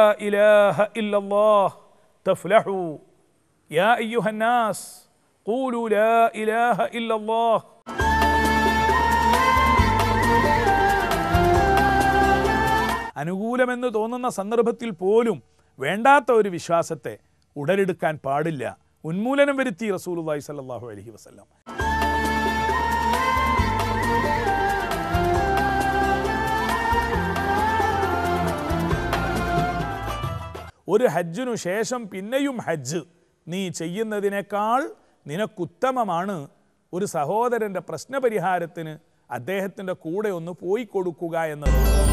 إله إلا الله تفلحوا يا أيها الناس قولوا لا إله إلا الله അനുകൂലമെന്ന് തോന്നുന്ന സന്ദർഭത്തിൽ പോലും വേണ്ടാത്ത ഒരു വിശ്വാസത്തെ ഉടലെടുക്കാൻ പാടില്ല ഉന്മൂലനം വരുത്തി റസൂലുള്ളാഹി സ്വല്ലല്ലാഹു അലൈഹി വസല്ലം ഒരു ഹജ്ജിനു ശേഷം പിന്നെയും ഹജ്ജ് നീ ചെയ്യുന്നതിനേക്കാൾ നിനക്കുത്തമമാണ് ഒരു സഹോദരൻ്റെ പ്രശ്നപരിഹാരത്തിന് അദ്ദേഹത്തിൻ്റെ കൂടെ ഒന്ന് പോയി കൊടുക്കുക എന്നത്